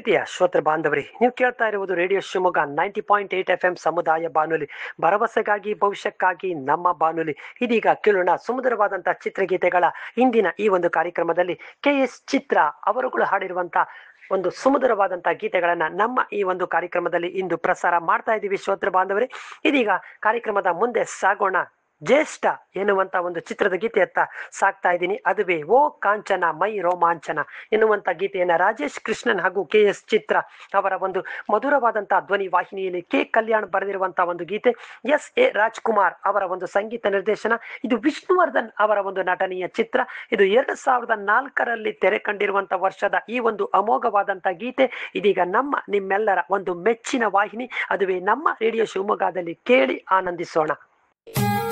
ಪ್ರೀತಿಯ ಶ್ರೋತೃ ಬಾಂಧವರಿ ನೀವು ಕೇಳ್ತಾ ಇರುವುದು radio Shivamogga ninety point eight F M ಸಮುದಾಯ ಬಾನುಲಿ ಭರವಸೆಗಾಗಿ ಭವಿಷ್ಯಕ್ಕಾಗಿ ನಮ್ಮ ಬಾನುಲಿ ಇದೀಗ ಕೇಳೋಣ ಸುಮಧುರವಾದಂತಹ ಚಿತ್ರಗೀತೆಗಳ ಇಂದಿನ ಈ ಒಂದು ಕಾರ್ಯಕ್ರಮದಲ್ಲಿ ಕೆ ಎಸ್ ಚಿತ್ರ ಅವರುಗಳು ಹಾಡಿರುವಂತ ಒಂದು ಸುಮಧುರವಾದಂತಹ ಗೀತೆಗಳನ್ನ ನಮ್ಮ ಈ ಒಂದು ಕಾರ್ಯಕ್ರಮದಲ್ಲಿ ಇಂದು ಪ್ರಸಾರ ಮಾಡ್ತಾ ಇದ್ದೀವಿ ಶ್ರೋತೃ ಬಾಂಧವರೇ ಇದೀಗ ಕಾರ್ಯಕ್ರಮದ ಮುಂದೆ ಸಾಗೋಣ ಜ್ಯೇಷ್ಠ ಎನ್ನುವಂತ ಒಂದು ಚಿತ್ರದ ಗೀತೆಯತ್ತ ಸಾಕ್ತಾ ಇದ್ದೀನಿ ಅದುವೇ ಓ ಕಾಂಚನ ಮೈ ರೋಮಾಂಚನ ಎನ್ನುವಂತ ಗೀತೆಯನ್ನ ರಾಜೇಶ್ ಕೃಷ್ಣನ್ ಹಾಗೂ ಕೆ ಎಸ್ ಚಿತ್ರ ಅವರ ಒಂದು ಮಧುರವಾದಂತಹ ಧ್ವನಿ ವಾಹಿನಿಯಲ್ಲಿ ಕೆ ಕಲ್ಯಾಣ್ ಬರೆದಿರುವಂತಹ ಒಂದು ಗೀತೆ ಎಸ್ ಎ ರಾಜ್ಕುಮಾರ್ ಅವರ ಒಂದು ಸಂಗೀತ ನಿರ್ದೇಶನ ಇದು ವಿಷ್ಣುವರ್ಧನ್ ಅವರ ಒಂದು ನಟನೆಯ ಚಿತ್ರ ಇದು ಎರಡು ಸಾವಿರದ ನಾಲ್ಕರಲ್ಲಿ ತೆರೆ ಕಂಡಿರುವಂತಹ ವರ್ಷದ ಈ ಒಂದು ಅಮೋಘವಾದಂತಹ ಗೀತೆ ಇದೀಗ ನಮ್ಮ ನಿಮ್ಮೆಲ್ಲರ ಒಂದು ಮೆಚ್ಚಿನ ವಾಹಿನಿ ಅದುವೇ ನಮ್ಮ ರೇಡಿಯೋ ಶಿವಮೊಗ್ಗದಲ್ಲಿ ಕೇಳಿ ಆನಂದಿಸೋಣ